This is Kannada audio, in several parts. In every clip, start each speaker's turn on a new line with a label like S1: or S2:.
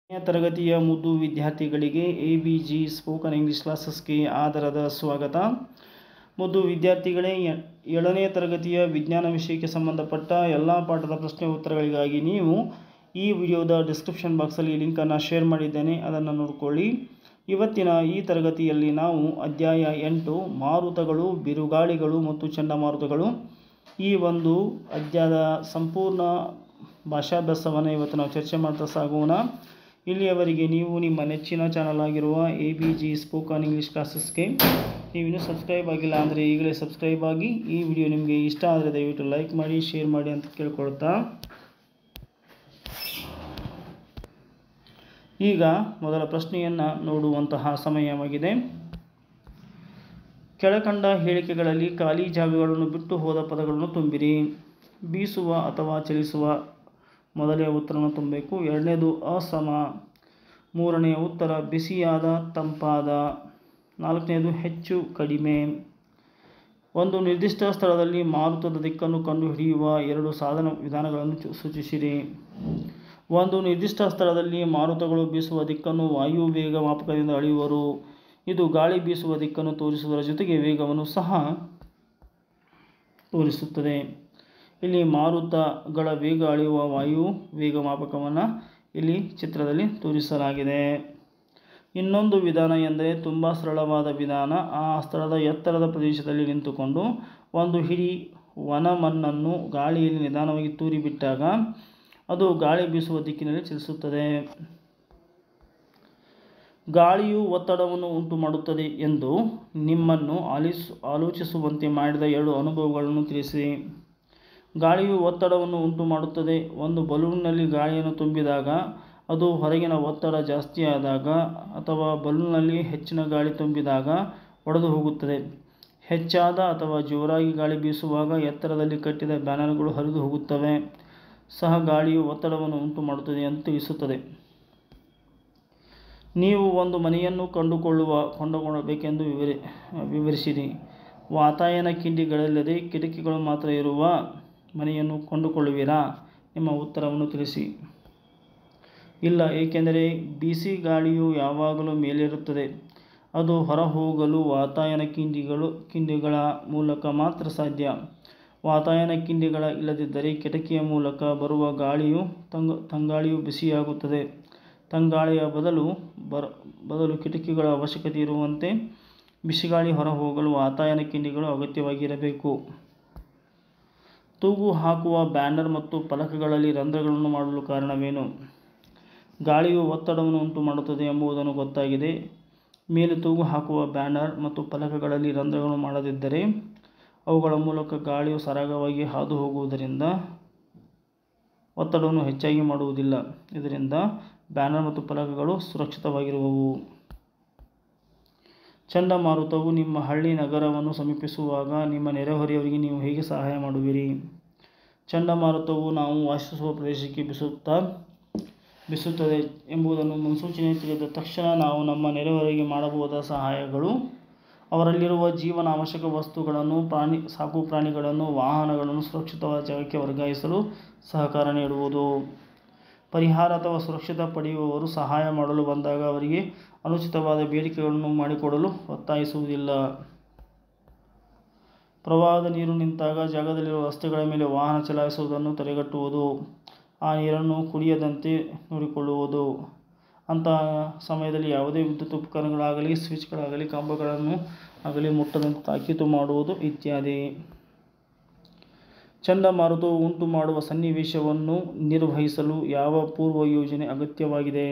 S1: ಕೊನೆಯ ತರಗತಿಯ ಮುದ್ದು ವಿದ್ಯಾರ್ಥಿಗಳಿಗೆ A B G spoken English ಕ್ಲಾಸಸ್ಗೆ ಆದರದ ಸ್ವಾಗತ ಮುದ್ದು ವಿದ್ಯಾರ್ಥಿಗಳೇ ಎ- ಏಳನೇ ತರಗತಿಯ ವಿಜ್ಞಾನ ವಿಷಯಕ್ಕೆ ಸಂಬಂಧಪಟ್ಟ ಎಲ್ಲ ಪಾಠದ ಪ್ರಶ್ನೆ ಉತ್ತರಗಳಿಗಾಗಿ ನೀವು ಈ ವಿಡಿಯೋದ ಡಿಸ್ಕ್ರಿಪ್ಷನ್ ಬಾಕ್ಸಲ್ಲಿ ಲಿಂಕನ್ನು ಶೇರ್ ಮಾಡಿದ್ದೇನೆ ಅದನ್ನು ನೋಡಿಕೊಳ್ಳಿ ಇವತ್ತಿನ ಈ ತರಗತಿಯಲ್ಲಿ ನಾವು ಅಧ್ಯಾಯ ಎಂಟು ಮಾರುತಗಳು ಬಿರುಗಾಳಿಗಳು ಮತ್ತು ಚಂಡಮಾರುತಗಳು ಈ ಒಂದು ಅಧ್ಯಾಯದ ಸಂಪೂರ್ಣ ಭಾಷಾಭ್ಯಾಸವನ್ನು ಇವತ್ತು ನಾವು ಚರ್ಚೆ ಮಾಡ್ತಾ ಸಾಗೋಣ ಇಲ್ಲಿಯವರೆಗೆ ನೀವು ನಿಮ್ಮ ನೆಚ್ಚಿನ ಚಾನಲ್ ಆಗಿರುವ A B G spoken English ಕ್ಲಾಸಸ್ಗೆ ನೀವಿನ್ನೂ ಸಬ್ಸ್ಕ್ರೈಬ್ ಆಗಿಲ್ಲ ಅಂದರೆ ಈಗಲೇ ಸಬ್ಸ್ಕ್ರೈಬ್ ಆಗಿ ಈ ವಿಡಿಯೋ ನಿಮಗೆ ಇಷ್ಟ ಆದರೆ ದಯವಿಟ್ಟು ಲೈಕ್ ಮಾಡಿ ಶೇರ್ ಮಾಡಿ ಅಂತ ಕೇಳ್ಕೊಳ್ತಾ ಈಗ ಮೊದಲ ಪ್ರಶ್ನೆಯನ್ನು ನೋಡುವಂತಹ ಸಮಯವಾಗಿದೆ ಕೆಳಕಂಡ ಹೇಳಿಕೆಗಳಲ್ಲಿ ಖಾಲಿ ಜಾಗಗಳನ್ನು ಬಿಟ್ಟು ಹೋದ ಪದಗಳನ್ನು ತುಂಬಿರಿ ಬೀಸುವ ಅಥವಾ ಚಲಿಸುವ ಮೊದಲನೇ ಉತ್ತರವನ್ನು ತುಂಬಬೇಕು ಎರಡನೇದು ಅಸಮ ಮೂರನೆಯ ಉತ್ತರ ಬಿಸಿಯಾದ ತಂಪಾದ ನಾಲ್ಕನೇದು ಹೆಚ್ಚು ಕಡಿಮೆ ಒಂದು ನಿರ್ದಿಷ್ಟ ಸ್ಥಳದಲ್ಲಿ ಮಾರುತದ ದಿಕ್ಕನ್ನು ಕಂಡುಹಿಡಿಯುವ ಎರಡು ಸಾಧನ ವಿಧಾನಗಳನ್ನು ಚು- ಸೂಚಿಸಿರಿ ಒಂದು ನಿರ್ದಿಷ್ಟ ಸ್ಥಳದಲ್ಲಿ ಮಾರುತಗಳು ಬೀಸುವ ದಿಕ್ಕನ್ನು ವಾಯು ವೇಗ ಮಾಪಕದಿಂದ ಅಳೆಯುವರು ಇದು ಗಾಳಿ ಬೀಸುವ ದಿಕ್ಕನ್ನು ತೋರಿಸುವುದರ ಜೊತೆಗೆ ವೇಗವನ್ನು ಸಹ ತೋರಿಸುತ್ತದೆ ಇಲ್ಲಿ ಮಾರುತಗಳ ವೇಗ ಅಳೆಯುವ ವಾಯು ವೇಗ ಮಾಪಕವನ್ನು ಇಲ್ಲಿ ಚಿತ್ರದಲ್ಲಿ ತೋರಿಸಲಾಗಿದೆ ಇನ್ನೊಂದು ವಿಧಾನ ಎಂದರೆ ತುಂಬ ಸರಳವಾದ ವಿಧಾನ ಆ ಸ್ಥಳದ ಎತ್ತರದ ಪ್ರದೇಶದಲ್ಲಿ ನಿಂತುಕೊಂಡು ಒಂದು ಹಿಡಿ ವನ ಮಣ್ಣನ್ನು ಗಾಳಿಯಲ್ಲಿ ನಿಧಾನವಾಗಿ ತೂರಿಬಿಟ್ಟಾಗ ಅದು ಗಾಳಿ ಬೀಸುವ ದಿಕ್ಕಿನಲ್ಲಿ ಚಲಿಸುತ್ತದೆ ಗಾಳಿಯು ಒತ್ತಡವನ್ನು ಉಂಟು ಮಾಡುತ್ತದೆ ಎಂದು ನಿಮ್ಮನ್ನು ಆಲಿಸು ಆಲೋಚಿಸುವಂತೆ ಮಾಡಿದ ಎರಡು ಅನುಭವಗಳನ್ನು ತಿಳಿಸಿ ಗಾಳಿಯು ಒತ್ತಡವನ್ನು ಉಂಟು ಮಾಡುತ್ತದೆ ಒಂದು ಬಲೂನ್ನಲ್ಲಿ ಗಾಳಿಯನ್ನು ತುಂಬಿದಾಗ ಅದು ಹೊರಗಿನ ಒತ್ತಡ ಜಾಸ್ತಿಯಾದಾಗ ಅಥವಾ ಬಲೂನ್ನಲ್ಲಿ ಹೆಚ್ಚಿನ ಗಾಳಿ ತುಂಬಿದಾಗ ಒಡೆದು ಹೋಗುತ್ತದೆ ಹೆಚ್ಚಾದ ಅಥವಾ ಜೋರಾಗಿ ಗಾಳಿ ಬೀಸುವಾಗ ಎತ್ತರದಲ್ಲಿ ಕಟ್ಟಿದ ಬ್ಯಾನರ್ಗಳು ಹರಿದು ಹೋಗುತ್ತವೆ ಸಹ ಗಾಳಿಯು ಒತ್ತಡವನ್ನು ಉಂಟು ಮಾಡುತ್ತದೆ ಎಂದು ತಿಳಿಸುತ್ತದೆ ನೀವು ಒಂದು ಮನೆಯನ್ನು ಕಂಡುಕೊಳ್ಳುವ ಕೊಂಡುಕೊಳ್ಳಬೇಕೆಂದು ವಿವರಿ ವಿವರಿಸಿರಿ ವಾತಾಯನ ಕಿಂಡಿಗಳಿಲ್ಲದೆ ಕಿಟಕಿಗಳು ಮಾತ್ರ ಇರುವ ಮನೆಯನ್ನು ಕೊಂಡುಕೊಳ್ಳುವಿರಾ ನಿಮ್ಮ ಉತ್ತರವನ್ನು ತಿಳಿಸಿ ಇಲ್ಲ ಏಕೆಂದರೆ ಬಿಸಿ ಗಾಳಿಯು ಯಾವಾಗಲೂ ಮೇಲಿರುತ್ತದೆ ಅದು ಹೊರಹೋಗಲು ವಾತಾಯನ ಕಿಂಡಿಗಳು ಕಿಂಡಿಗಳ ಮೂಲಕ ಮಾತ್ರ ಸಾಧ್ಯ ವಾತಾಯನ ಕಿಂಡಿಗಳ ಇಲ್ಲದಿದ್ದರೆ ಕಿಟಕಿಯ ಮೂಲಕ ಬರುವ ಗಾಳಿಯು ತಂಗ ತಂಗಾಳಿಯು ಬಿಸಿಯಾಗುತ್ತದೆ ತಂಗಾಳಿಯ ಬದಲು ಬರ ಬದಲು ಕಿಟಕಿಗಳ ಅವಶ್ಯಕತೆ ಇರುವಂತೆ ಬಿಸಿಗಾಳಿ ಹೊರಹೋಗಲು ವಾತಾಯನ ಕಿಂಡಿಗಳು ಅಗತ್ಯವಾಗಿರಬೇಕು ತೂಗು ಹಾಕುವ ಬ್ಯಾನರ್ ಮತ್ತು ಫಲಕಗಳಲ್ಲಿ ರಂಧ್ರಗಳನ್ನು ಮಾಡಲು ಕಾರಣವೇನು ಗಾಳಿಯು ಒತ್ತಡವನ್ನು ಉಂಟು ಮಾಡುತ್ತದೆ ಎಂಬುದನ್ನು ಗೊತ್ತಾಗಿದೆ ಮೇಲೆ ತೂಗು ಹಾಕುವ ಬ್ಯಾನರ್ ಮತ್ತು ಫಲಕಗಳಲ್ಲಿ ರಂಧ್ರಗಳನ್ನು ಮಾಡದಿದ್ದರೆ ಅವುಗಳ ಮೂಲಕ ಗಾಳಿಯು ಸರಾಗವಾಗಿ ಹಾದು ಹೋಗುವುದರಿಂದ ಒತ್ತಡವನ್ನು ಹೆಚ್ಚಾಗಿ ಮಾಡುವುದಿಲ್ಲ ಇದರಿಂದ ಬ್ಯಾನರ್ ಮತ್ತು ಫಲಕಗಳು ಸುರಕ್ಷಿತವಾಗಿರುವವು ಚಂಡಮಾರುತವು ನಿಮ್ಮ ಹಳ್ಳಿ ನಗರವನ್ನು ಸಮೀಪಿಸುವಾಗ ನಿಮ್ಮ ನೆರೆಹೊರೆಯವರಿಗೆ ನೀವು ಹೇಗೆ ಸಹಾಯ ಮಾಡುವಿರಿ ಚಂಡಮಾರುತವು ನಾವು ವಾಸಿಸುವ ಪ್ರದೇಶಕ್ಕೆ ಬೀಸುತ್ತಾ ಬೀಸುತ್ತದೆ ಎಂಬುದನ್ನು ಮುನ್ಸೂಚನೆ ತಿಳಿದ ತಕ್ಷಣ ನಾವು ನಮ್ಮ ನೆರೆಹೊರೆಗೆ ಮಾಡಬಹುದಾದ ಸಹಾಯಗಳು ಅವರಲ್ಲಿರುವ ಜೀವನ ಅವಶ್ಯಕ ವಸ್ತುಗಳನ್ನು ಪ್ರಾಣಿ ಸಾಕು ಪ್ರಾಣಿಗಳನ್ನು ವಾಹನಗಳನ್ನು ಸುರಕ್ಷಿತವಾದ ಜಾಗಕ್ಕೆ ವರ್ಗಾಯಿಸಲು ಸಹಕಾರ ನೀಡುವುದು ಪರಿಹಾರ ಅಥವಾ ಸುರಕ್ಷಿತ ಪಡೆಯುವವರು ಸಹಾಯ ಮಾಡಲು ಬಂದಾಗ ಅವರಿಗೆ ಅನುಚಿತವಾದ ಬೇಡಿಕೆಗಳನ್ನು ಮಾಡಿಕೊಡಲು ಒತ್ತಾಯಿಸುವುದಿಲ್ಲ ಪ್ರವಾಹದ ನೀರು ನಿಂತಾಗ ಜಾಗದಲ್ಲಿರುವ ರಸ್ತೆಗಳ ಮೇಲೆ ವಾಹನ ಚಲಾಯಿಸುವುದನ್ನು ತಡೆಗಟ್ಟುವುದು ಆ ನೀರನ್ನು ಕುಡಿಯದಂತೆ ನೋಡಿಕೊಳ್ಳುವುದು ಅಂತಹ ಸಮಯದಲ್ಲಿ ಯಾವುದೇ ವಿದ್ಯುತ್ ಉಪಕರಣಗಳಾಗಲಿ ಸ್ವಿಚ್ಗಳಾಗಲಿ ಕಂಬಗಳನ್ನು ಆಗಲಿ ಮುಟ್ಟದಂತೆ ತಾಕೀತು ಮಾಡುವುದು ಇತ್ಯಾದಿ ಚಂಡಮಾರುತವು ಉಂಟು ಮಾಡುವ ಸನ್ನಿವೇಶವನ್ನು ನಿರ್ವಹಿಸಲು ಯಾವ ಪೂರ್ವ ಯೋಜನೆ ಅಗತ್ಯವಾಗಿದೆ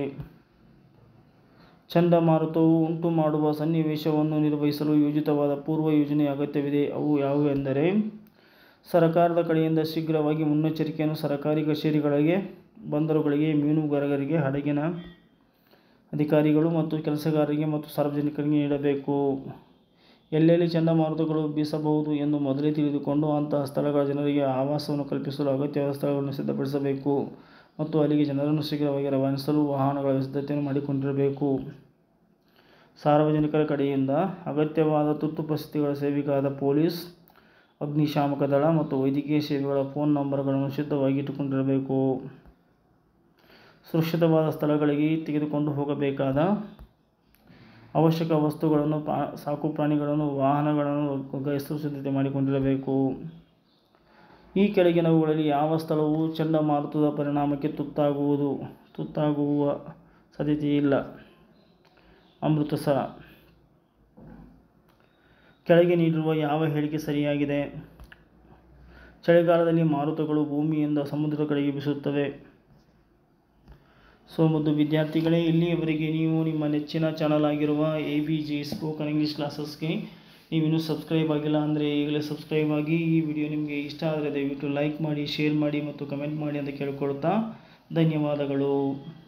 S1: ಚಂಡಮಾರುತವು ಉಂಟು ಮಾಡುವ ಸನ್ನಿವೇಶವನ್ನು ನಿರ್ವಹಿಸಲು ಯೋಜಿತವಾದ ಪೂರ್ವ ಯೋಜನೆ ಅಗತ್ಯವಿದೆ ಅವು ಯಾವುವು ಎಂದರೆ ಸರ್ಕಾರದ ಕಡೆಯಿಂದ ಶೀಘ್ರವಾಗಿ ಮುನ್ನೆಚ್ಚರಿಕೆಯನ್ನು ಸರ್ಕಾರಿ ಕಚೇರಿಗಳಿಗೆ ಬಂದರುಗಳಿಗೆ ಮೀನುಗಾರರಿಗೆ ಹಡಗಿನ ಅಧಿಕಾರಿಗಳು ಮತ್ತು ಕೆಲಸಗಾರರಿಗೆ ಮತ್ತು ಸಾರ್ವಜನಿಕರಿಗೆ ನೀಡಬೇಕು ಎಲ್ಲೆಲ್ಲಿ ಚಂಡಮಾರುತಗಳು ಬೀಸಬಹುದು ಎಂದು ಮೊದಲೇ ತಿಳಿದುಕೊಂಡು ಅಂತಹ ಸ್ಥಳಗಳ ಜನರಿಗೆ ಆವಾಸವನ್ನು ಕಲ್ಪಿಸಲು ಅಗತ್ಯವಾದ ಸ್ಥಳಗಳನ್ನು ಸಿದ್ಧಪಡಿಸಬೇಕು ಮತ್ತು ಅಲ್ಲಿಗೆ ಜನರನ್ನು ಶೀಘ್ರವಾಗಿ ರವಾನಿಸಲು ವಾಹನಗಳ ಸಿದ್ಧತೆಯನ್ನು ಮಾಡಿಕೊಂಡಿರಬೇಕು ಸಾರ್ವಜನಿಕರ ಕಡೆಯಿಂದ ಅಗತ್ಯವಾದ ತುರ್ತು ಪರಿಸ್ಥಿತಿಗಳ ಸೇವೆಗಾದ ಪೊಲೀಸ್ ಅಗ್ನಿಶಾಮಕ ದಳ ಮತ್ತು ವೈದ್ಯಕೀಯ ಸೇವೆಗಳ ಫೋನ್ ನಂಬರ್ಗಳನ್ನು ಸಿದ್ಧವಾಗಿ ಇಟ್ಟುಕೊಂಡಿರಬೇಕು ಸುರಕ್ಷಿತವಾದ ಸ್ಥಳಗಳಿಗೆ ತೆಗೆದುಕೊಂಡು ಹೋಗಬೇಕಾದ ಅವಶ್ಯಕ ವಸ್ತುಗಳನ್ನು ಪಾ ಸಾಕು ಪ್ರಾಣಿಗಳನ್ನು ವಾಹನಗಳನ್ನು ವರ್ಗಾಯಿಸಲು ಸಿದ್ಧತೆ ಮಾಡಿಕೊಂಡಿರಬೇಕು ಈ ಕೆಳಗಿನವುಗಳಲ್ಲಿ ಯಾವ ಸ್ಥಳವು ಚಂಡಮಾರುತದ ಪರಿಣಾಮಕ್ಕೆ ತುತ್ತಾಗುವುದು ತುತ್ತಾಗುವ ಸಾಧ್ಯತೆ ಇಲ್ಲ ಅಮೃತಸರ ಕೆಳಗೆ ನೀಡಿರುವ ಯಾವ ಹೇಳಿಕೆ ಸರಿಯಾಗಿದೆ ಚಳಿಗಾಲದಲ್ಲಿ ಮಾರುತಗಳು ಭೂಮಿಯಿಂದ ಸಮುದ್ರದ ಕಡೆಗೆ ಬೀಸುತ್ತವೆ ಸೊ ಮತ್ತು ವಿದ್ಯಾರ್ಥಿಗಳೇ ಇಲ್ಲಿಯವರೆಗೆ ನೀವು ನಿಮ್ಮ ನೆಚ್ಚಿನ ಚಾನಲ್ ಆಗಿರುವ A B G spoken English ಕ್ಲಾಸಸ್ಗೆ ನೀವಿನ್ನೂ ಸಬ್ಸ್ಕ್ರೈಬ್ ಆಗಿಲ್ಲ ಅಂದರೆ ಈಗಲೇ ಸಬ್ಸ್ಕ್ರೈಬ್ ಆಗಿ ಈ ವಿಡಿಯೋ ನಿಮಗೆ ಇಷ್ಟ ಆದರೆ ದಯವಿಟ್ಟು ಲೈಕ್ ಮಾಡಿ ಶೇರ್ ಮಾಡಿ ಮತ್ತು ಕಮೆಂಟ್ ಮಾಡಿ ಅಂತ ಕೇಳಿಕೊಳ್ತಾ ಧನ್ಯವಾದಗಳು